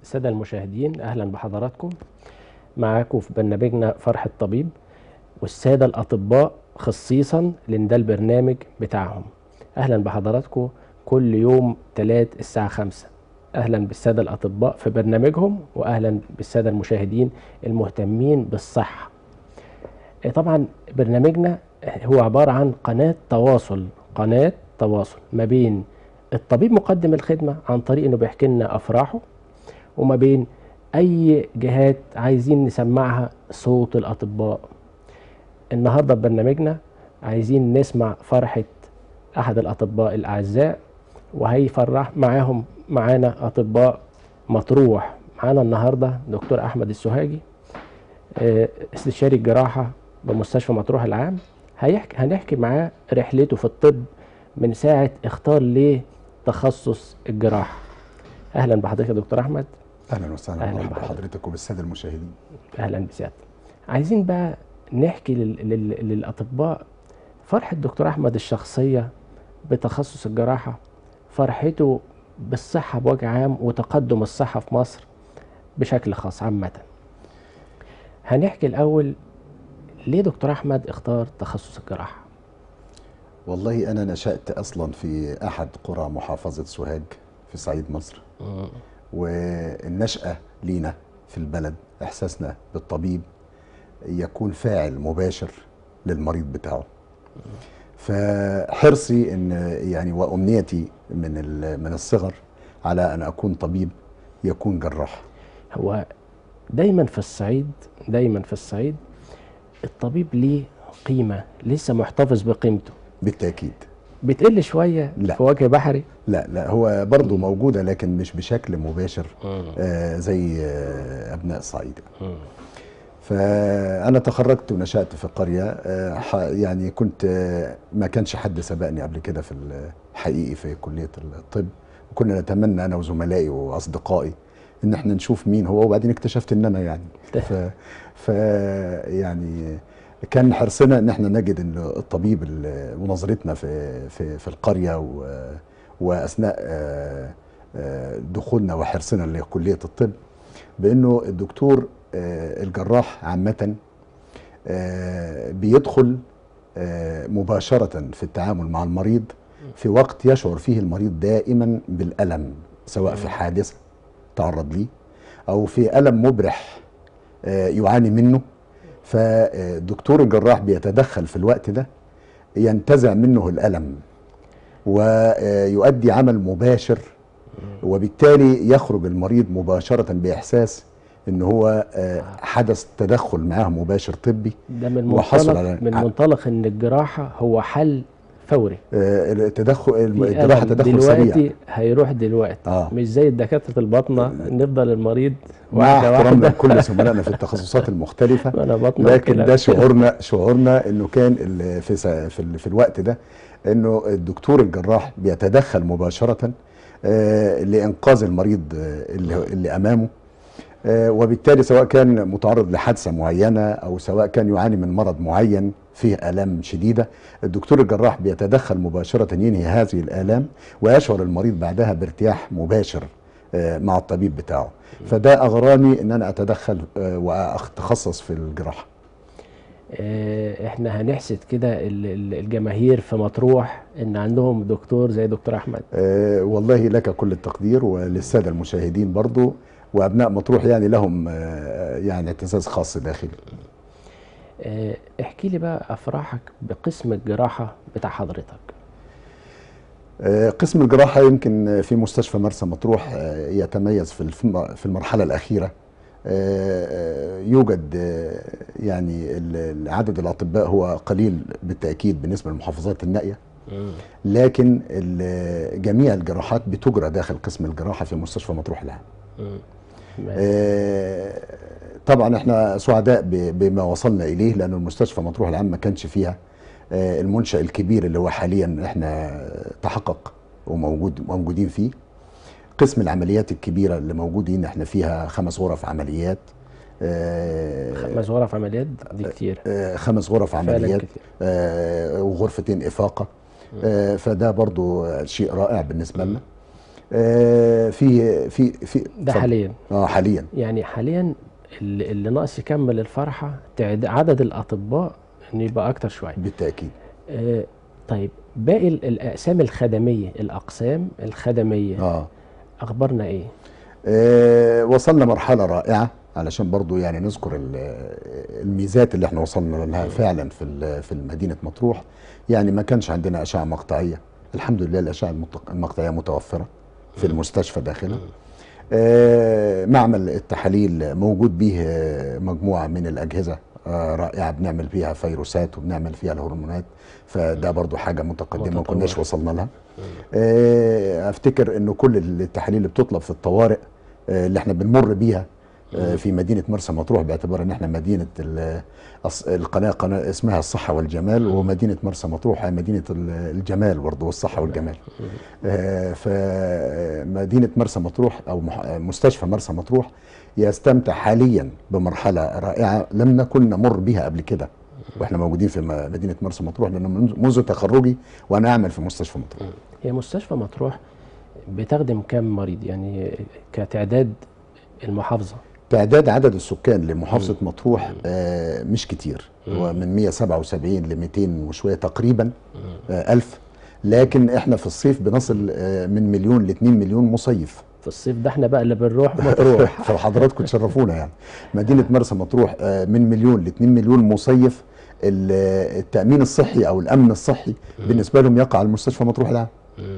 السادة المشاهدين أهلا بحضراتكم معاكم في برنامجنا فرح الطبيب والسادة الأطباء خصيصا لأن ده البرنامج بتاعهم أهلا بحضراتكم كل يوم تلات الساعة خمسة أهلا بالسادة الأطباء في برنامجهم وأهلا بالسادة المشاهدين المهتمين بالصحة آه، طبعا برنامجنا هو عبارة عن قناة تواصل قناة تواصل ما بين الطبيب مقدم الخدمة عن طريق انه بيحكي لنا افراحه وما بين اي جهات عايزين نسمعها صوت الاطباء النهارده في برنامجنا عايزين نسمع فرحة احد الاطباء الاعزاء وهيفرح معاهم معانا اطباء مطروح معانا النهارده دكتور احمد السوهاجي آه، استشاري الجراحة بمستشفى مطروح العام هيحكي هنحكي معاه رحلته في الطب من ساعة اختار ليه تخصص الجراحة أهلا بحضرتك يا دكتور أحمد اهلا وسهلا أهلاً مرحبا بحضرتك. بحضرتك وبالساده المشاهدين أهلا بسيادتك عايزين بقى نحكي لل... لل... للأطباء فرحة دكتور أحمد الشخصية بتخصص الجراحة فرحته بالصحة بوجه عام وتقدم الصحة في مصر بشكل خاص عامة هنحكي الأول ليه دكتور أحمد اختار تخصص الجراحة والله انا نشات اصلا في احد قرى محافظه سوهاج في صعيد مصر والنشاه لينا في البلد احساسنا بالطبيب يكون فاعل مباشر للمريض بتاعه فحرصي ان يعني وامنيتي من ال- من الصغر على ان اكون طبيب يكون جراح هو دايما في الصعيد دايما في الصعيد الطبيب ليه قيمة لسه محتفظ بقيمته بالتاكيد بتقل شوية لا. في وجه بحري لا لا هو برضه موجوده لكن مش بشكل مباشر آه زي آه ابناء الصعيد فانا تخرجت ونشات في قريه آه ح- يعني كنت آه ما كانش حد سبقني قبل كده في الحقيقي في كليه الطب وكنا نتمنى انا وزملائي واصدقائي ان احنا نشوف مين هو وبعدين اكتشفت ان انا يعني ف, ف يعني كان حرصنا ان احنا نجد ان الطبيب ال- ونظرتنا في في في القريه و- واثناء آه، آه، دخولنا وحرصنا لكليه الطب بانه الدكتور آه، الجراح عامه آه، بيدخل آه، مباشره في التعامل مع المريض في وقت يشعر فيه المريض دائما بالالم سواء في حادثه تعرض ليه او في الم مبرح آه، يعاني منه فالدكتور الجراح بيتدخل في الوقت ده ينتزع منه الالم ويؤدي عمل مباشر وبالتالي يخرج المريض مباشره باحساس ان هو آه، حدث تدخل معاه مباشر طبي ده من وحصل منطلق على- من منطلق ان الجراحة هو حل فوري آه، التدخل في الجراحه ألم تدخل دلوقتي سريع هيروح دلوقتي آه. مش زي دكاترة البطنة نفضل المريض مع واحدة احترامنا واحدة لكل زملائنا في التخصصات المختلفه أنا بطنة لكن وكلى. ده شعورنا شعورنا انه كان ال- في س- في, ال- في الوقت ده انه الدكتور الجراح بيتدخل مباشره آه، لانقاذ المريض آه، اللي, اللي امامه آه، وبالتالي سواء كان متعرض لحادثه معينه او سواء كان يعاني من مرض معين فيه الام شديده الدكتور الجراح بيتدخل مباشره ينهي هذه الالام ويشعر المريض بعدها بارتياح مباشر آه، مع الطبيب بتاعه فده اغراني ان انا اتدخل آه، واتخصص في الجراحه آه، احنا هنحسد كده ال- ال- الجماهير في مطروح ان عندهم دكتور زي دكتور احمد آه، والله لك كل التقدير وللساده المشاهدين برضو وابناء مطروح يعني لهم آه، يعني اعتزاز خاص داخلي آه، احكي لي بقى افراحك بقسم الجراحة بتاع حضرتك آه، قسم الجراحة يمكن في مستشفى مرسى مطروح آه، يتميز في الف- في المرحلة الأخيرة آه، آه، يوجد آه، يعني ال- عدد الأطباء هو قليل بالتأكيد بالنسبة للمحافظات النائية لكن ال- جميع الجراحات بتجرى داخل قسم الجراحة في مستشفى مطروح العام آه، طبعا احنا سعداء ب- بما وصلنا اليه لان المستشفى مطروح العام ما كانش فيها آه، المنشا الكبير اللي هو حاليا احنا تحقق وموجود موجودين فيه قسم العمليات الكبيره اللي موجودين احنا فيها خمس غرف عمليات آه، خمس غرف عمليات دي كتير آه، خمس غرف فعلاً عمليات كتير. آه، وغرفتين افاقه آه، فده برضو شيء رائع بالنسبه لنا آه، في في في ده اتفضل. حاليا اه حاليا يعني حاليا اللي, اللي ناقص يكمل الفرحه تعد عدد الاطباء انه يبقى اكتر شويه بالتاكيد آه طيب باقي ال- الاقسام الخدميه الاقسام الخدميه اه اخبارنا ايه آه، وصلنا مرحلة رائعة علشان برضو يعني نذكر ال- الميزات اللي احنا وصلنا لها فعلا في ال- في مدينة مطروح يعني ما كانش عندنا أشعة مقطعية الحمد لله الأشعة المط- المقطعية متوفرة في المستشفى داخله آه، معمل التحاليل موجود به آه، مجموعة من الأجهزة آه، رائعة بنعمل فيها فيروسات وبنعمل فيها الهرمونات فده برضو حاجة متقدمة ما كناش متطورة. وصلنا لها آه، افتكر انه كل التحاليل اللي بتطلب في الطوارئ آه، اللي احنا بنمر بيها آه، في مدينه مرسى مطروح باعتبار ان احنا مدينه ال- أص- القناه قناه اسمها الصحه والجمال ومدينه مرسى مطروح هي مدينه ال- الجمال برضه والصحه والجمال آه، فمدينه مرسى مطروح او مح- مستشفى مرسى مطروح يستمتع حاليا بمرحله رائعه لم نكن نمر بها قبل كده واحنا موجودين في م- مدينه مرسى مطروح لان منذ- منذ تخرجي وانا اعمل في مستشفى مطروح هي مستشفى مطروح بتخدم كام مريض يعني كتعداد المحافظه تعداد عدد السكان لمحافظة مطروح آه مش كتير هو من 177 ل 200 وشوية تقريبا آه ألف لكن احنا في الصيف بنصل آه من مليون ل 2 مليون مصيف في الصيف ده احنا بقى اللي بنروح مطروح فحضراتكم تشرفونا يعني مدينة مرسى مطروح آه من مليون ل 2 مليون مصيف ال- التأمين الصحي أو الأمن الصحي بالنسبة لهم يقع على المستشفى مطروح العام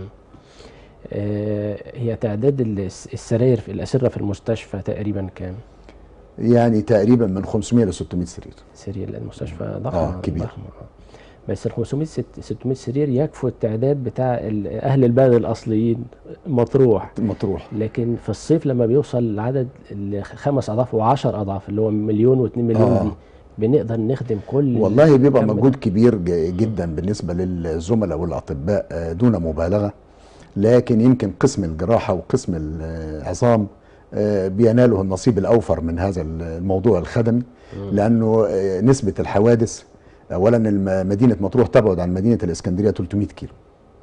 آه، هي تعداد الس- السراير في الأسرة في المستشفى تقريبا كام؟ يعني تقريبا من 500 ل 600 سرير سرير المستشفى ضخمة آه، كبير. ضخمة آه. بس ال 500 ست- 600 سرير يكفوا التعداد بتاع ال- أهل البلد الأصليين مطروح مطروح لكن في الصيف لما بيوصل العدد ل- خمس أضعاف وعشر أضعاف اللي هو مليون واتنين مليون آه. دي بنقدر نخدم كل والله بيبقى كم- مجهود كبير ج- جدا بالنسبه للزملاء والاطباء آه، دون مبالغه لكن يمكن قسم الجراحه وقسم العظام آه، بينالوا النصيب الاوفر من هذا الموضوع الخدمي لانه آه، نسبه الحوادث اولا الم- مدينه مطروح تبعد عن مدينه الاسكندريه 300 كيلو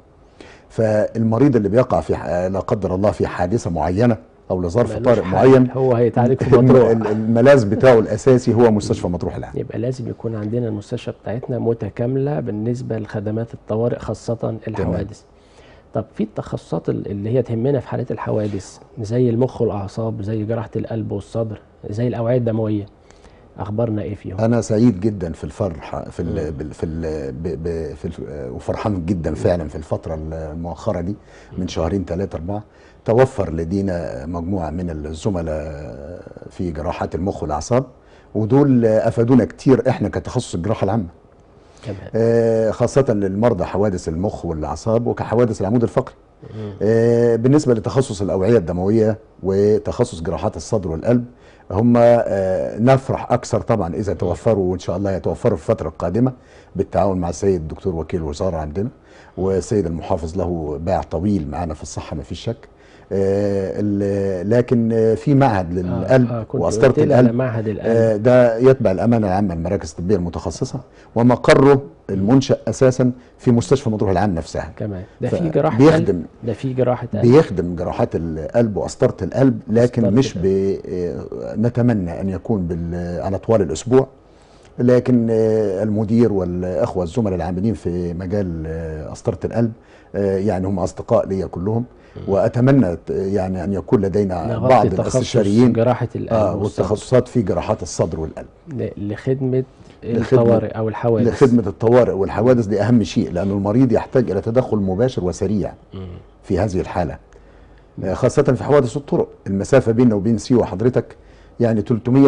فالمريض اللي بيقع في ح- لا قدر الله في حادثه معينه او لظرف ملوش طارئ حل. معين هو هيتعالج في مطروح ال- الملاذ بتاعه الاساسي هو مستشفى مطروح العام يبقى لازم يكون عندنا المستشفى بتاعتنا متكاملة بالنسبة لخدمات الطوارئ خاصة الحوادث طب في التخصصات ال- اللي هي تهمنا في حالات الحوادث زي المخ والأعصاب زي جراحة القلب والصدر زي الأوعية الدموية أخبارنا إيه فيهم؟ انا سعيد جدا في الفرحه في ال بال- في ال ب- ب- في ال وفرحان جدا فعلا في الفتره المؤخره دي من شهرين ثلاثه اربعه توفر لدينا مجموعه من الزملاء في جراحات المخ والاعصاب ودول افادونا كتير احنا كتخصص الجراحه العامه تمام آه، خاصة للمرضى حوادث المخ والأعصاب وكحوادث العمود الفقري. آه، بالنسبة لتخصص الأوعية الدموية وتخصص جراحات الصدر والقلب هم آه، نفرح أكثر طبعا إذا توفروا وإن شاء الله يتوفروا في الفترة القادمة بالتعاون مع السيد الدكتور وكيل الوزارة عندنا والسيد المحافظ له باع طويل معانا في الصحة ما فيش شك. آه، ال- لكن آه، في معهد للقلب آه كنت وقسطرة قلت لي على القلب معهد القلب آه، ده يتبع الامانه العامه للمراكز الطبيه المتخصصه ومقره المنشا اساسا في مستشفى مطروح العام نفسها كمان ده ف- في جراحة بيخدم- قلب ده في جراحة قلب بيخدم جراحات القلب وقسطره القلب لكن قسطرة مش ب... آه، نتمنى ان يكون بال... على طوال الاسبوع لكن آه، المدير والاخوه الزملاء العاملين في مجال آه، قسطره القلب آه، يعني هم اصدقاء ليا كلهم واتمنى ت- يعني ان يكون لدينا نغطي بعض تخصص الاستشاريين جراحة القلب اه والصدر والتخصصات في جراحات الصدر والقلب ل- لخدمة لخدمة- الطوارئ أو الحوادث لخدمة الطوارئ والحوادث دي أهم شيء لأن المريض يحتاج إلى تدخل مباشر وسريع في هذه الحالة آه، خاصة في حوادث الطرق المسافة بيننا وبين سيوة حضرتك يعني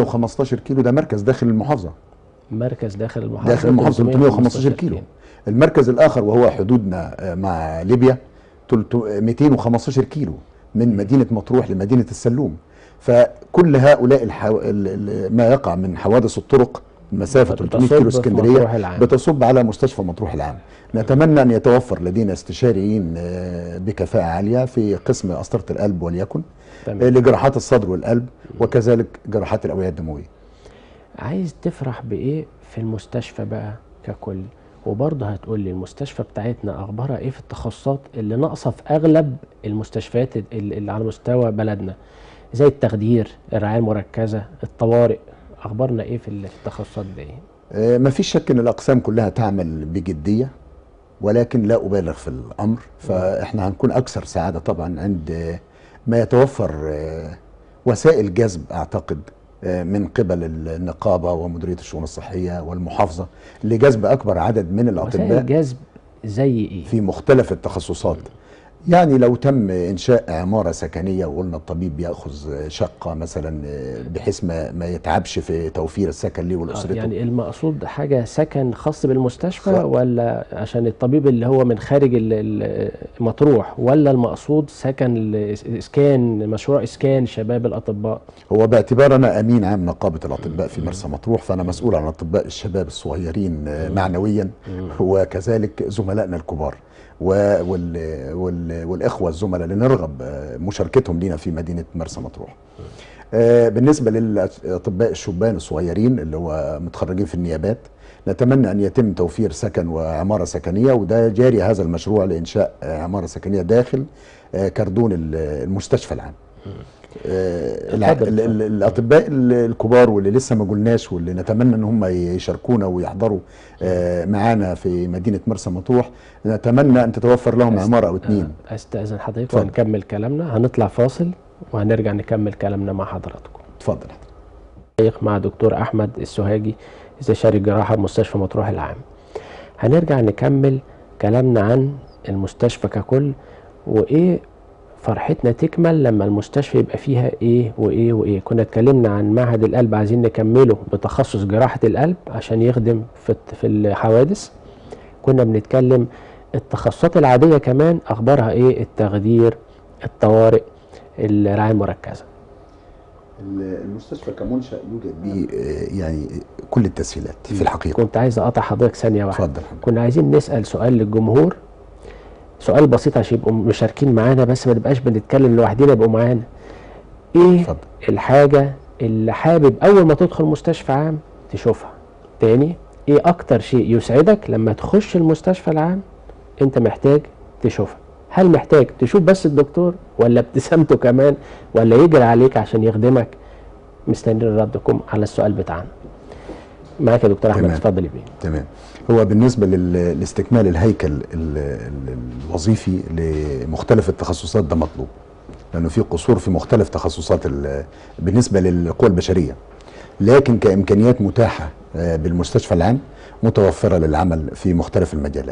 315 كيلو ده مركز داخل المحافظة مركز داخل المحافظة داخل المحافظة 315 كيلو المركز الآخر وهو حدودنا آه، مع ليبيا 300 215 كيلو من مدينة مطروح لمدينة السلوم فكل هؤلاء الحو... ال- ال- ما يقع من حوادث الطرق مسافة 300 بتصب كيلو في اسكندرية مطروح العام. بتصب على مستشفى مطروح العام نتمنى أن يتوفر لدينا استشاريين آه، بكفاءة عالية في قسم قسطرة القلب وليكن تمام. آه، لجراحات الصدر والقلب وكذلك جراحات الأوعية الدموية عايز تفرح بإيه في المستشفى بقى ككل وبرضه هتقول لي المستشفى بتاعتنا اخبارها ايه في التخصصات اللي ناقصه في اغلب المستشفيات ال- اللي على مستوى بلدنا زي التخدير الرعايه المركزه الطوارئ اخبارنا ايه في ال- في التخصصات دي آه، ما فيش شك ان الاقسام كلها تعمل بجديه ولكن لا ابالغ في الامر فاحنا هنكون اكثر سعاده طبعا عند آه، ما يتوفر آه، وسائل جذب اعتقد آه، من قبل النقابه ومديريه الشؤون الصحيه والمحافظه لجذب اكبر عدد من وسائل الاطباء الجذب زي ايه في مختلف التخصصات يعني لو تم انشاء عماره سكنيه وقلنا الطبيب بياخذ شقه مثلا بحيث ما ما يتعبش في توفير السكن ليه آه، ولاسرته يعني المقصود حاجه سكن خاص بالمستشفى خ- ولا عشان الطبيب اللي هو من خارج ال- ال- مطروح ولا المقصود سكن ال- اسكان مشروع اسكان شباب الاطباء هو باعتبار انا امين عام نقابه الاطباء في مرسى مطروح فانا مسؤول عن اطباء الشباب الصغيرين آه، معنويا وكذلك زملائنا الكبار و- وال وال والاخوه الزملاء اللي نرغب آه، مشاركتهم لنا في مدينه مرسى مطروح. آه، بالنسبه للاطباء الشبان الصغيرين اللي هو متخرجين في النيابات نتمنى ان يتم توفير سكن وعماره سكنيه وده جاري هذا المشروع لانشاء آه، عماره سكنيه داخل آه، كردون ال- المستشفى العام. آه، الع- اتفضل. ال- ال- الاطباء ال- الكبار واللي لسه ما قلناش واللي نتمنى ان هم يشاركونا ويحضروا آه، معانا في مدينه مرسى مطروح نتمنى ان تتوفر لهم عماره او اتنين آه، استاذن حضرتك اتفضل. وهنكمل كلامنا هنطلع فاصل وهنرجع نكمل كلامنا مع حضراتكم اتفضل دقائق مع دكتور احمد السوهاجي استشاري الجراحه بمستشفى مطروح العام هنرجع نكمل كلامنا عن المستشفى ككل وايه فرحتنا تكمل لما المستشفى يبقى فيها ايه وايه وايه كنا اتكلمنا عن معهد القلب عايزين نكمله بتخصص جراحه القلب عشان يخدم في في الحوادث كنا بنتكلم التخصصات العاديه كمان اخبارها ايه التخدير الطوارئ الرعايه المركزه المستشفى كمنشا يوجد به يعني كل التسهيلات في الحقيقه كنت عايز اقطع حضرتك ثانيه واحده اتفضل حضرتك. كنا عايزين نسال سؤال للجمهور سؤال بسيط عشان يبقوا مشاركين معانا بس ما نبقاش بنتكلم لوحدنا يبقوا معانا ايه اتفضل. الحاجه اللي حابب اول ما تدخل مستشفى عام تشوفها تاني ايه اكتر شيء يسعدك لما تخش المستشفى العام انت محتاج تشوفها هل محتاج تشوف بس الدكتور ولا ابتسامته كمان ولا يجري عليك عشان يخدمك مستنيين ردكم على السؤال بتاعنا معاك يا دكتور احمد تمام. اتفضل يا بيه تمام هو بالنسبه لل- لاستكمال الهيكل ال- ال- الوظيفي لمختلف التخصصات ده مطلوب لانه في قصور في مختلف تخصصات ال- بالنسبه للقوى البشريه لكن كامكانيات متاحه آه، بالمستشفى العام متوفره للعمل في مختلف المجالات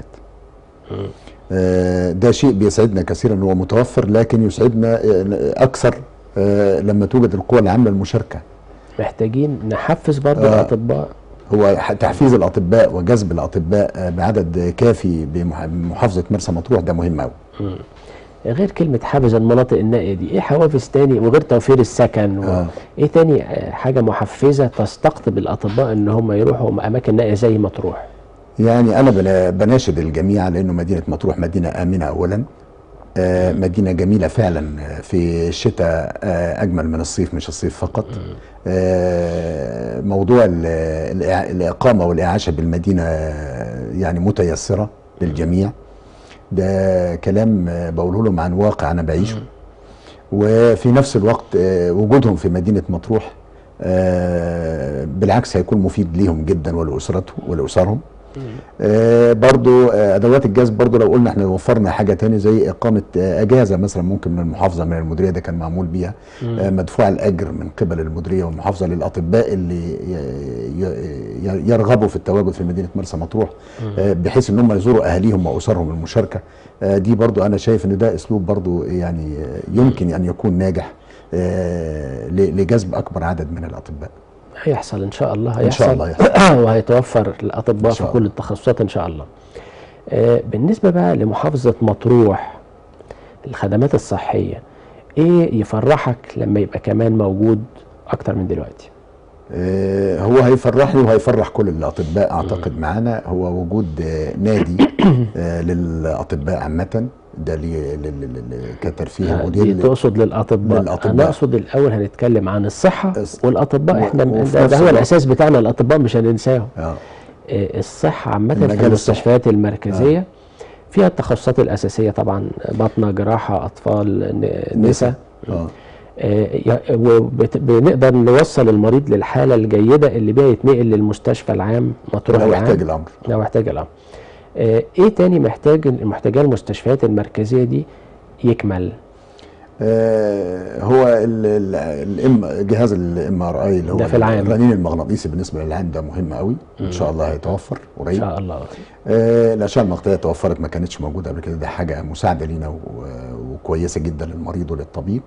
آه، ده شيء بيسعدنا كثيرا هو متوفر لكن يسعدنا آه، اكثر آه، لما توجد القوى العامه المشاركه محتاجين نحفز برضه آه. الاطباء هو ح- تحفيز الاطباء وجذب الاطباء آه، بعدد كافي بمح- بمحافظه مرسى مطروح ده مهم قوي غير كلمة حافز المناطق النائية دي ايه حوافز تاني وغير توفير السكن و... آه. ايه تاني آه، حاجة محفزة تستقطب الاطباء ان هم يروحوا اماكن نائية زي مطروح يعني انا بنا- بناشد الجميع لانه مدينه مطروح مدينه امنه اولا آه، مدينه جميله فعلا آه، في الشتاء آه، اجمل من الصيف مش الصيف فقط آه، موضوع ال- الإع- الاقامه والاعاشه بالمدينه آه، يعني متيسره للجميع ده كلام آه، بقوله لهم عن واقع انا بعيشه وفي نفس الوقت آه، وجودهم في مدينه مطروح آه، بالعكس هيكون مفيد ليهم جدا ولاسرتهم ولاسرهم آه، برضو آه، ادوات الجذب برضو لو قلنا احنا وفرنا حاجه تاني زي اقامه آه، اجازه مثلا ممكن من المحافظه من المديريه ده كان معمول بيها آه، مدفوع الاجر من قبل المديريه والمحافظه للاطباء اللي ي- ي- يرغبوا في التواجد في مدينه مرسى مطروح آه، بحيث ان هم يزوروا اهاليهم واسرهم المشاركه آه، دي برضو انا شايف ان ده اسلوب برضو يعني آه، يمكن ان يكون ناجح آه، ل- لجذب اكبر عدد من الاطباء هيحصل ان شاء الله هيحصل إن شاء الله يحصل. وهيتوفر الاطباء إن في شاء كل التخصصات ان شاء الله آه، بالنسبة بقى لمحافظة مطروح الخدمات الصحية ايه يفرحك لما يبقى كمان موجود اكتر من دلوقتي آه، هو هيفرحني وهيفرح كل الاطباء اعتقد معانا هو وجود آه، نادي آه، للاطباء عامه ده لي- لل- لل- لل- كترفيه آه، ودي دي ال- تقصد للاطباء للأطباء. انا اقصد الاول هنتكلم عن الصحه الص- والاطباء و- احنا وفي ده, نفس ده هو الوقت- الاساس بتاعنا الاطباء مش هننساهم اه آه، الصحه عامه في المجال المستشفيات المركزيه فيها التخصصات الاساسيه طبعا بطنه جراحه اطفال ن- نساء اه وبنقدر نوصل المريض للحاله الجيده اللي بيها يتنقل للمستشفى العام مطروح لو العام احتاج الامر لو احتاج الامر آه، ايه تاني محتاج محتاجاه المستشفيات المركزيه دي يكمل آه، هو ال- ال- الام جهاز الام ار اي اللي هو ده في العام. الرنين المغناطيسي بالنسبه للعام ده مهم قوي ان شاء الله هيتوفر ان قريب شاء الله آه، الاشعه المقطعيه توفرت ما كانتش موجوده قبل كده ده حاجه مساعده لينا و- وكويسه جدا للمريض وللطبيب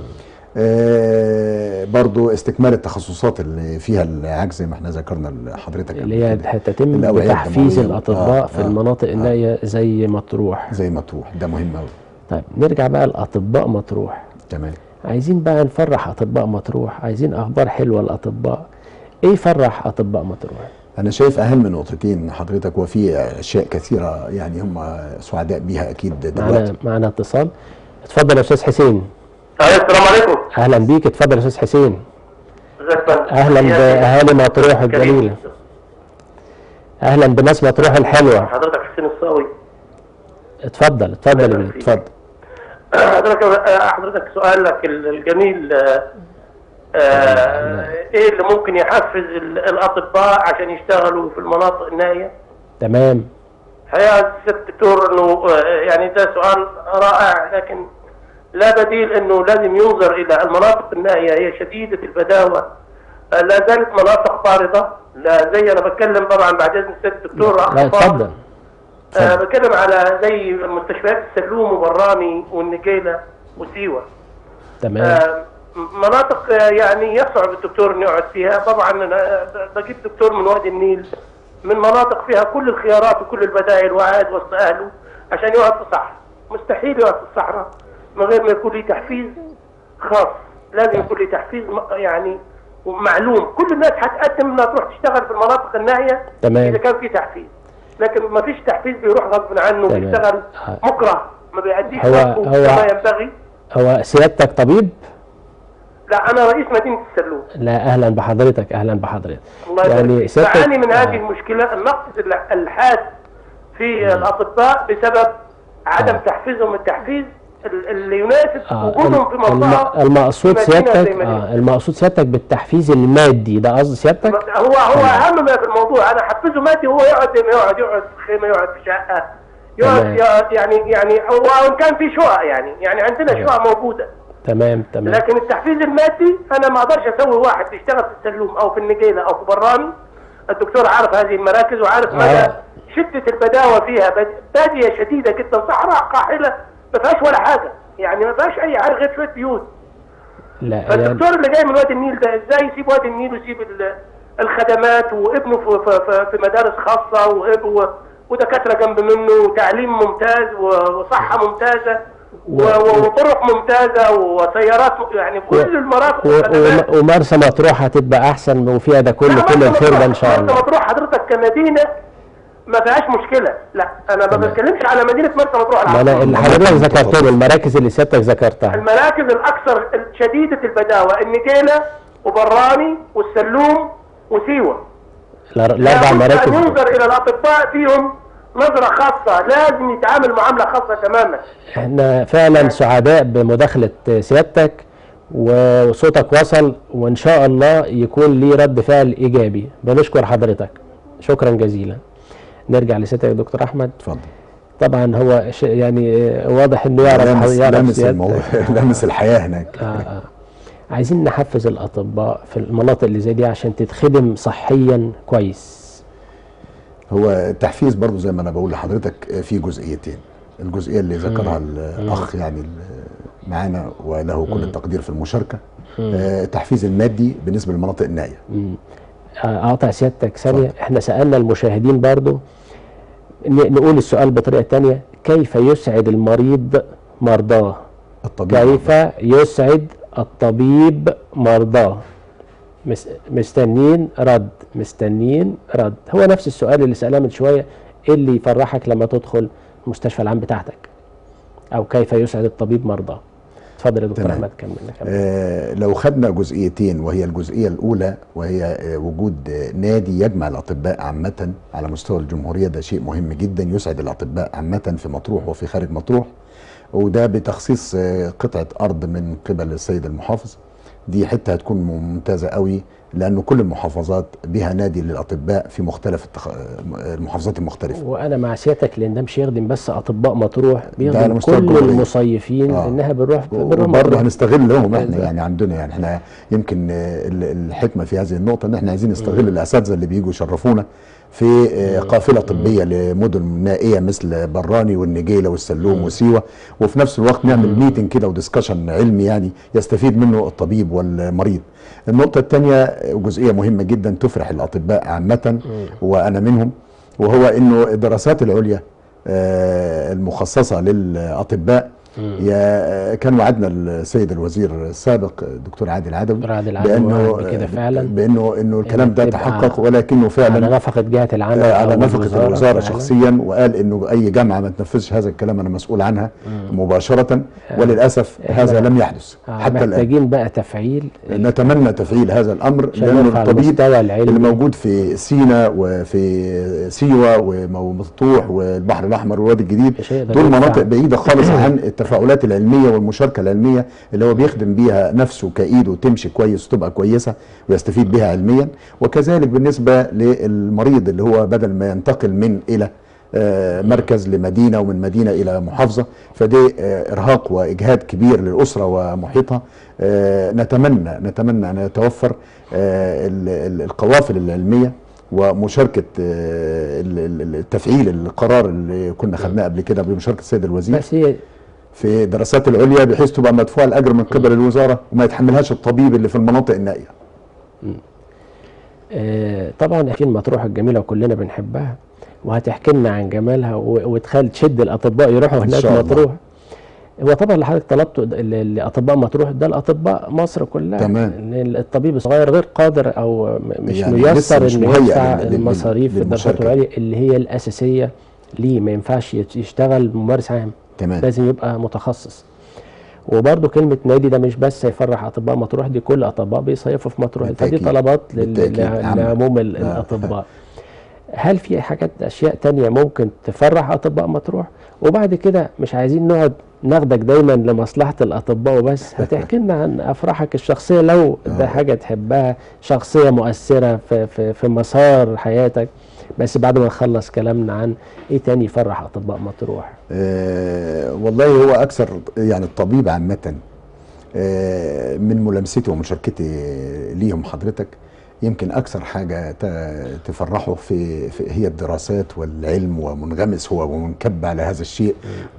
آه، برضو استكمال التخصصات اللي فيها العجز زي ما احنا ذكرنا لحضرتك قبل اللي هي كده. هتتم الأوعية بتحفيز الدموية. الاطباء آه، في آه، المناطق آه. النائيه زي مطروح زي ما تروح ده مهم قوي طيب نرجع بقى لاطباء مطروح تمام عايزين بقى نفرح اطباء مطروح عايزين اخبار حلوه لاطباء ايه يفرح اطباء مطروح انا شايف اهم نقطتين حضرتك وفي اشياء كثيره يعني هم سعداء بيها اكيد دلوقتي معنا معنا اتصال اتفضل يا استاذ حسين أيوة، السلام عليكم اهلا بيك اتفضل يا استاذ حسين ازيك يا فندم؟ اهلا حياتي. باهالي مطروح كريم. الجميله اهلا بناس مطروح الحلوه حضرتك حسين الصاوي اتفضل اتفضل يا بيه، اتفضل حضرتك آه، حضرتك سؤالك ال- الجميل آه، آه، ايه اللي ممكن يحفز ال- الاطباء عشان يشتغلوا في المناطق النائيه؟ تمام الحقيقه الست دكتور انه آه، يعني ده سؤال رائع لكن لا بديل انه لازم ينظر الى المناطق النائيه هي شديده البداوه آه، لا زالت مناطق طارده لا زي انا بتكلم طبعا بعد اذن الست دكتور لا أخ اتفضل آه بتكلم على زي مستشفيات السلوم وبرامي والنجيله وسيوه تمام آه مناطق آه، يعني يصعب الدكتور انه يقعد فيها طبعا انا بجيب دكتور من وادي النيل من مناطق فيها كل الخيارات وكل البدائل وقاعد وسط اهله عشان يقعد في صحراء مستحيل يقعد في الصحراء من غير ما يكون ليه تحفيز خاص لازم يكون ليه تحفيز م- يعني معلوم كل الناس هتقدم انها تروح تشتغل في المناطق النائيه تمام. اذا كان في تحفيز لكن ما فيش تحفيز بيروح غصب عنه تمام. بيشتغل آه. مكره ما بيأديش هو- واجبه هو- كما ينبغي هو سيادتك طبيب لا انا رئيس مدينه السلوم لا اهلا بحضرتك اهلا بحضرتك الله يبارك يعني فيك. سيادتك بعاني من هذه آه. المشكله النقص ال- الحاد في الاطباء بسبب عدم آه. تحفيزهم التحفيز ال- اللي يناسب آه، وجودهم في الم- منطقه المقصود في مدينة سيادتك زي مدينة آه المقصود سيادتك بالتحفيز المادي ده قصد سيادتك هو هو اهم ما في الموضوع انا حفزه مادي هو يقعد زي ما يقعد يقعد في خيمه يقعد في شقه يقعد تمام. يقعد يعني يعني هو وان كان في شقق يعني يعني عندنا تمام. شقق موجوده تمام تمام لكن التحفيز المادي انا ما اقدرش اسوي واحد بيشتغل في السلوم او في النجيله او في براني الدكتور عارف هذه المراكز وعارف مدى آه. شده البداوه فيها بد- باديه شديده جدا صحراء قاحله ما فيهاش ولا حاجه يعني ما فيهاش اي حاجه غير شويه بيوت لا يعني فالدكتور اللي جاي من وادي النيل ده ازاي يسيب وادي النيل ويسيب ال- الخدمات وابنه في, في, في, في مدارس خاصه واب- و- ودكاتره جنب منه وتعليم ممتاز و- وصحه ممتازه و- و- وطرق ممتازه وسيارات يعني كل المرافق و- والخدمات و- ومرسى مطروح هتبقى احسن وفيها ده كله لا، كل مرسى الخير ده مطروح- ان شاء مرسى الله مطروح حضرتك كمدينه ما فيهاش مشكله لا انا ما تمام. بتكلمش على مدينه مرسى مطروح ما انا العاصمة. اللي حضرتك ذكرتهم المراكز اللي سيادتك ذكرتها المراكز الاكثر شديده البداوه النجيله وبراني والسلوم وسيوه الأر- الاربع لابد مراكز ان ينظر الى الاطباء فيهم نظره خاصه لازم يتعامل معامله خاصه تماما احنا فعلا سعداء بمداخلة سيادتك وصوتك وصل وان شاء الله يكون ليه رد فعل ايجابي بنشكر حضرتك شكرا جزيلا نرجع لسيادتك يا دكتور احمد اتفضل طبعا هو ش- يعني آه، واضح انه يعرف لامس يعرف لامس سيادتك. الموضوع لامس الحياه هناك آه آه. عايزين نحفز الاطباء في المناطق اللي زي دي عشان تتخدم صحيا كويس هو التحفيز برضو زي ما انا بقول لحضرتك في جزئيتين الجزئيه اللي ذكرها الاخ يعني ال- معانا وله كل التقدير في المشاركه آه، التحفيز المادي بالنسبه للمناطق النائيه آه، اقطع سيادتك ثانيه احنا سالنا المشاهدين برضو ن- نقول السؤال بطريقه تانية كيف يسعد المريض مرضاه الطبيب كيف يسعد الطبيب مرضاه مس- مستنين رد مستنين رد هو نفس السؤال اللي سألناه من شوية ايه اللي يفرحك لما تدخل المستشفى العام بتاعتك او كيف يسعد الطبيب مرضاه اتفضل يا دكتور تمام. احمد كمل كمل. آه، لو خدنا جزئيتين وهي الجزئيه الاولى وهي آه، وجود آه، نادي يجمع الاطباء عامه على مستوى الجمهوريه ده شيء مهم جدا يسعد الاطباء عامه في مطروح وفي خارج مطروح وده بتخصيص آه، قطعه ارض من قبل السيد المحافظ دي حته هتكون ممتازه قوي لانه كل المحافظات بها نادي للاطباء في مختلف التخ... آه، المحافظات المختلفه وانا مع سيادتك لان ده مش يخدم بس اطباء مطروح على بيخدم مستوى كل الجمهورية. المصيفين آه. انها بنروح بنروح وبرضه مطروح هنستغلهم احنا بالظبط. يعني عندنا يعني احنا يمكن آه، ال- الحكمه في هذه النقطه ان احنا عايزين نستغل الاساتذه اللي بيجوا يشرفونا في آه، قافله طبيه لمدن نائيه مثل براني والنجيله والسلوم وسيوه وفي نفس الوقت نعمل ميتنج كده ودسكشن علمي يعني يستفيد منه الطبيب والمريض. النقطه الثانيه جزئيه مهمه جدا تفرح الاطباء عامه وانا منهم وهو انه الدراسات العليا آه، المخصصه للاطباء يا كان وعدنا السيد الوزير السابق الدكتور عادل عدوي دكتور عادل عدوي وعد بكده فعلا. بانه انه الكلام ده تبقى تحقق ولكنه على فعلا نفقه جهه العمل آه، على أو نفقه الوزاره فعلا. شخصيا وقال انه اي جامعه ما تنفذش هذا الكلام انا مسؤول عنها مباشره وللاسف هذا لم يحدث آه، حتى الان محتاجين بقى تفعيل نتمنى تفعيل هذا الامر عشان لانه نرفع الطبيب المستوى العلمي. اللي موجود في سينا وفي سيوه ومطروح والبحر الاحمر والوادي الجديد مش هيقدر دول يدفع. مناطق بعيده خالص عن التفاعلات العلميه والمشاركه العلميه اللي هو بيخدم بيها نفسه كايده تمشي كويس وتبقى كويسه ويستفيد بها علميا وكذلك بالنسبه للمريض اللي هو بدل ما ينتقل من الى آه، مركز لمدينه ومن مدينه الى محافظه فدي آه، ارهاق واجهاد كبير للاسره ومحيطها آه، نتمنى نتمنى ان يتوفر آه، ال- ال- القوافل العلميه ومشاركه آه، ال- ال- التفعيل القرار اللي كنا خدناه قبل كده بمشاركه السيد الوزير بس هي في الدراسات العليا بحيث تبقى مدفوع الاجر من قبل الوزاره وما يتحملهاش الطبيب اللي في المناطق النائيه آه، طبعا اكيد مطروح الجميله وكلنا بنحبها وهتحكي لنا عن جمالها و- وتخلي تشد الاطباء يروحوا إن هناك شاء الله. مطروح هو طبعا اللي حضرتك طلبته ده- ل- لاطباء مطروح ده الاطباء مصر كلها تمام. لأن الطبيب الصغير غير قادر او م- مش يعني لسه ميسر مش انه مهيأ يدفع لل- لل- المصاريف في الدراسات للمشاركة. العليا اللي هي الاساسيه ليه ما ينفعش يت- يشتغل ممارس عام تمام لازم يبقى متخصص وبرضه كلمة نادي ده مش بس هيفرح أطباء مطروح دي كل أطباء بيصيفوا في مطروح فدي بالتأكيد. طلبات لل- بالتأكيد. لع- عامة. لعموم ال- آه. الأطباء هل في حاجات أشياء تانية ممكن تفرح أطباء مطروح وبعد كده مش عايزين نقعد ناخدك دايما لمصلحة الأطباء وبس هتحكي لنا عن أفراحك الشخصية لو ده حاجة تحبها شخصية مؤثرة في, في, في مسار حياتك بس بعد ما نخلص كلامنا عن ايه تاني يفرح اطباء مطروح آه والله هو اكثر يعني الطبيب عامه آه من ملامستي ومشاركتي ليهم حضرتك يمكن اكثر حاجه ت- تفرحه في, في هي الدراسات والعلم ومنغمس هو ومنكب على هذا الشيء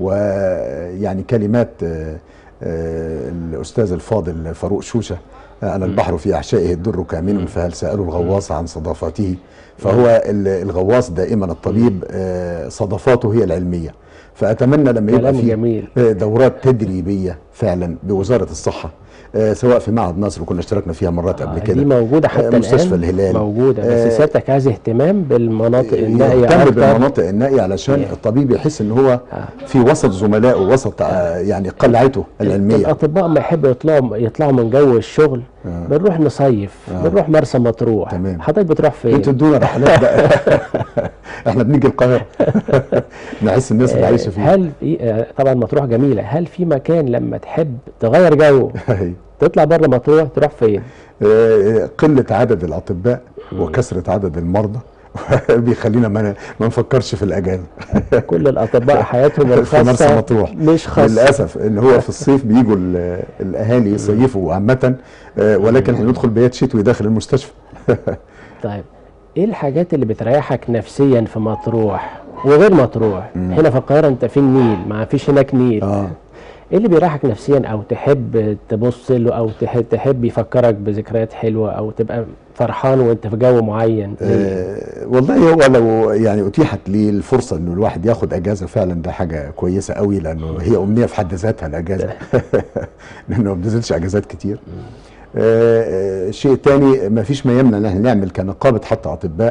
ويعني كلمات آه، آه، الاستاذ الفاضل فاروق شوشه على البحر في احشائه الدر كامن فهل سالوا الغواص عن صدافته فهو ال- الغواص دائما الطبيب آه، صدفاته هي العلميه فاتمنى لما يبقى كلام في جميل. آه، دورات تدريبيه فعلا بوزاره الصحه آه، سواء في معهد نصر وكنا اشتركنا فيها مرات قبل آه، كده دي موجوده حتى آه، مستشفى الان الهلال موجوده آه، بس سيادتك عايز اهتمام بالمناطق النائيه يهتم اكتر بالمناطق النائيه علشان Yeah. الطبيب يحس ان هو في وسط زملائه وسط آه، يعني قلعته العلميه الاطباء ما يحبوا يطلعوا يطلعوا من جو الشغل آه. بنروح نصيف آه. بنروح مرسى مطروح تمام. حضرتك بتروح فين؟ انتوا ادونا رحلات بقى احنا بنيجي القاهره نحس الناس اللي عايشه فيها هل في آه، طبعا مطروح جميله هل في مكان لما تحب تغير جو تطلع بره مطروح تروح فين؟ آه، قله عدد الاطباء وكثره عدد المرضى بيخلينا ما ما نفكرش في الاجازه كل الاطباء حياتهم في مرسى الخاصه مطروح مش خاصه للاسف ان هو في الصيف بيجوا ال- الاهالي يصيفوا عامه آه، ولكن احنا ندخل بيات شتوي داخل المستشفى طيب ايه الحاجات اللي بتريحك نفسيا في مطروح وغير مطروح هنا في القاهره انت في النيل ما فيش هناك نيل اه ايه اللي بيريحك نفسيا او تحب تبص له او تحب, تحب يفكرك بذكريات حلوه او تبقى فرحان وانت في جو معين آه، والله هو لو يعني اتيحت لي الفرصه انه الواحد ياخد اجازه فعلا ده حاجه كويسه قوي لانه هي امنيه في حد ذاتها الاجازه لانه ما بنزلش اجازات كتير آه، آه، شيء تاني ما فيش ما يمنع ان احنا نعمل كنقابه حتى اطباء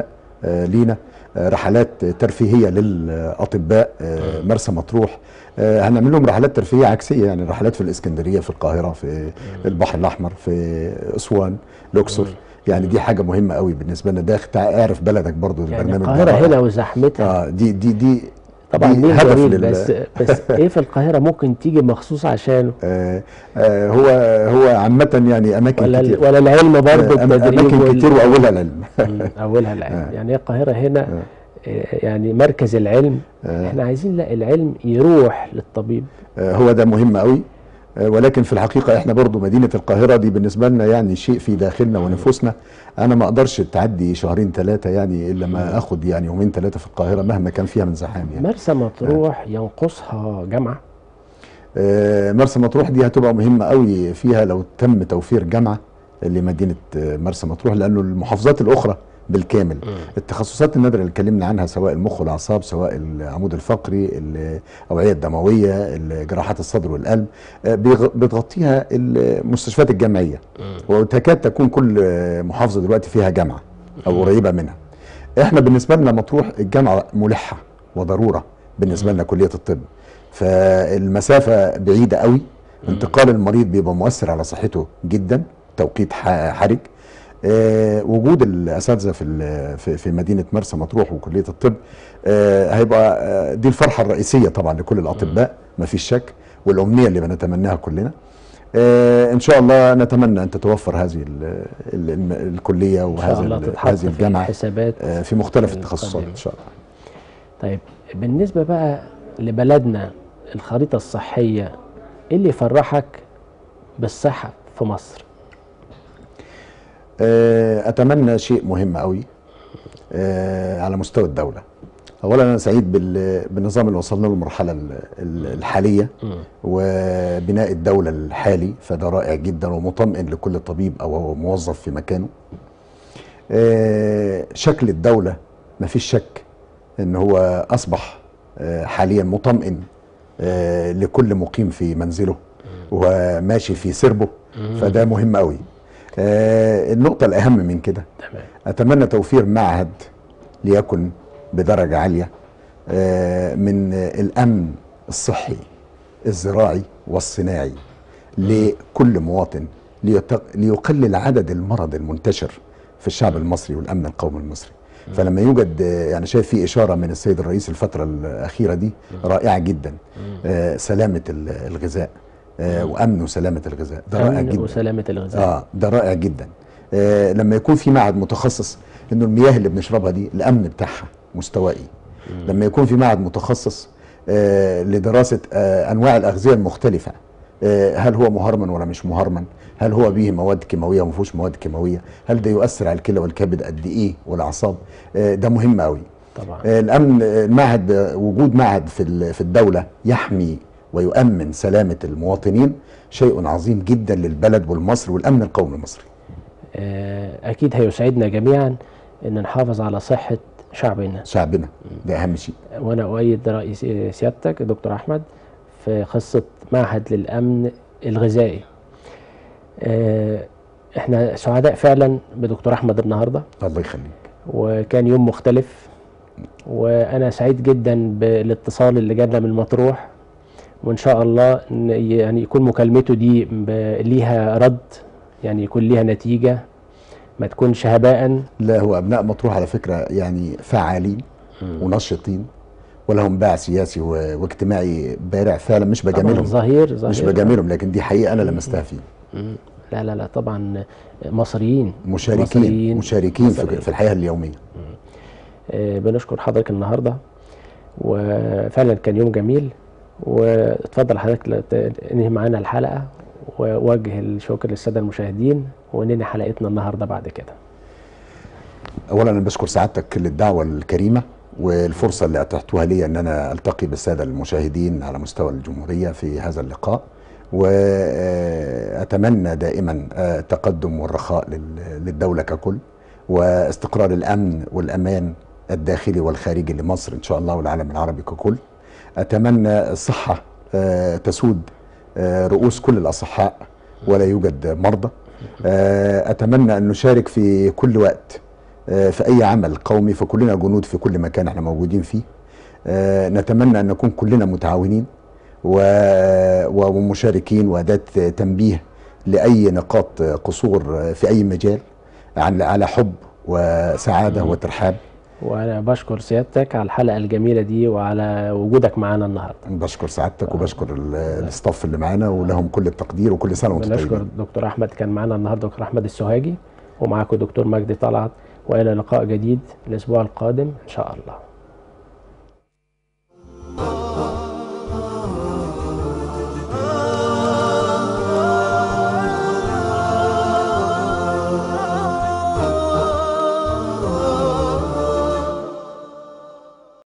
آه، لينا آه، رحلات ترفيهيه للاطباء آه، مرسى مطروح آه، هنعمل لهم رحلات ترفيهيه عكسيه يعني رحلات في الاسكندريه في القاهره في البحر الاحمر في اسوان الاقصر يعني دي حاجه مهمه قوي بالنسبه لنا ده تع- اعرف بلدك برضو يعني البرنامج ده القاهره رائع. هنا وزحمتها اه دي دي دي طبعا دي النيل هدف جميل لل- بس بس ايه في القاهره ممكن تيجي مخصوص عشانه آه آه هو هو عامه يعني اماكن ولا كتير ولا العلم برضه آه، أم- التدريب اماكن وال- كتير واولها العلم مم، اولها العلم آه. يعني هي القاهره هنا آه. آه، يعني مركز العلم آه. احنا عايزين لا العلم يروح للطبيب آه، هو ده مهم قوي آه، ولكن في الحقيقة احنا برضو مدينة القاهرة دي بالنسبة لنا يعني شيء في داخلنا ونفوسنا انا ما اقدرش تعدي شهرين ثلاثة يعني الا ما اخد يعني يومين ثلاثة في القاهرة مهما كان فيها من زحام يعني مرسى مطروح ينقصها جامعه آه، مرسى مطروح دي هتبقى مهمة قوي فيها لو تم توفير جامعة لمدينة آه، مرسى مطروح لانه المحافظات الاخرى بالكامل التخصصات النادرة اللي اتكلمنا عنها سواء المخ والاعصاب سواء العمود الفقري الاوعية الدموية جراحات الصدر والقلب آه، بيغ- بتغطيها المستشفيات الجامعية وتكاد تكون كل آه، محافظة دلوقتي فيها جامعة او قريبة منها احنا بالنسبة لنا مطروح الجامعة ملحة وضرورة بالنسبة لنا كلية الطب فالمسافة بعيدة قوي انتقال المريض بيبقى مؤثر على صحته جدا توقيت ح- حرج آه، وجود الاساتذه في ال- في في مدينه مرسى مطروح وكليه الطب آه، هيبقى آه، دي الفرحه الرئيسيه طبعا لكل الاطباء ما فيش شك والامنيه اللي بنتمناها كلنا آه، ان شاء الله نتمنى ان تتوفر هذه ال ال ال الكليه ان شاء وهذا الله ال- تتحط هذه في الجامعه الحسابات آه، في مختلف القادمة. التخصصات ان شاء الله طيب بالنسبه بقى لبلدنا الخريطه الصحيه ايه اللي يفرحك بالصحه في مصر آه، اتمنى شيء مهم قوي آه، على مستوى الدوله اولا انا سعيد بال- بالنظام اللي وصلنا له المرحله ال- ال- الحاليه وبناء الدوله الحالي فده رائع جدا ومطمئن لكل طبيب او موظف في مكانه آه، شكل الدوله ما فيش شك ان هو اصبح آه، حاليا مطمئن آه، لكل مقيم في منزله وماشي في سربه فده مهم قوي آه، النقطه الاهم من كده تمام اتمنى توفير معهد ليكن بدرجه عاليه آه، من الامن الصحي الزراعي والصناعي لكل مواطن ليت- ليقلل عدد المرض المنتشر في الشعب المصري والامن القومي المصري فلما يوجد آه، يعني شايف في اشاره من السيد الرئيس الفتره الاخيره دي رائعه جدا آه، سلامه ال- الغذاء آه، وامن وسلامه الغذاء ده رائع أمن جدا وسلامه الغذاء اه ده رائع جدا آه لما يكون في معهد متخصص انه المياه اللي بنشربها دي الامن بتاعها مستوائي لما يكون في معهد متخصص آه لدراسه آه انواع الاغذيه المختلفه آه هل هو مهرمن ولا مش مهرمن هل هو به مواد كيماويه وما فيهوش مواد كيماويه هل ده يؤثر على الكلى والكبد قد ايه والاعصاب آه ده مهم قوي طبعا آه، الامن آه، المعهد آه، وجود معهد في ال- في الدوله يحمي ويؤمن سلامه المواطنين شيء عظيم جدا للبلد والمصر والامن القومي المصري آه، اكيد هيسعدنا جميعا ان نحافظ على صحه شعبنا شعبنا ده اهم شيء وانا اؤيد راي سي- سيادتك دكتور احمد في قصه معهد للامن الغذائي آه، احنا سعداء فعلا بدكتور احمد النهارده الله يخليك وكان يوم مختلف وانا سعيد جدا بالاتصال اللي جالنا من مطروح وان شاء الله إن يعني يكون مكالمته دي ب- ليها رد يعني يكون ليها نتيجه ما تكونش هباء لا هو ابناء مطروح على فكره يعني فعالين ونشطين ولهم باع سياسي و- واجتماعي بارع فعلا مش طبعا بجاملهم ظهير ظهير مش بجاملهم لكن دي حقيقه انا لمستها فيه مم. لا لا لا طبعا مصريين مشاركين مصريين مشاركين في, مصريين. في الحياه اليوميه آه، بنشكر حضرتك النهارده وفعلا كان يوم جميل واتفضل حضرتك لت- انهي معانا الحلقه ووجه الشكر للساده المشاهدين وننهي حلقتنا النهارده بعد كده اولا انا بشكر سعادتك للدعوه الكريمه والفرصه اللي اتحتوها لي ان انا التقي بالساده المشاهدين على مستوى الجمهوريه في هذا اللقاء واتمنى دائما آه، التقدم والرخاء لل- للدوله ككل واستقرار الامن والامان الداخلي والخارجي لمصر ان شاء الله والعالم العربي ككل اتمنى الصحه آه، تسود آه، رؤوس كل الاصحاء ولا يوجد مرضى آه، اتمنى ان نشارك في كل وقت آه، في اي عمل قومي فكلنا جنود في كل مكان احنا موجودين فيه آه، نتمنى ان نكون كلنا متعاونين و- ومشاركين واداه تنبيه لاي نقاط قصور في اي مجال على على حب وسعاده وترحاب وانا بشكر سيادتك على الحلقه الجميله دي وعلى وجودك معانا النهارده بشكر سعادتك وبشكر ال- الاستاف اللي معانا ولهم كل التقدير وكل سنه وانتم بنشكر طيبين دكتور احمد كان معانا النهارده دكتور احمد السوهاجي ومعاكم دكتور مجدي طلعت والى لقاء جديد الاسبوع القادم ان شاء الله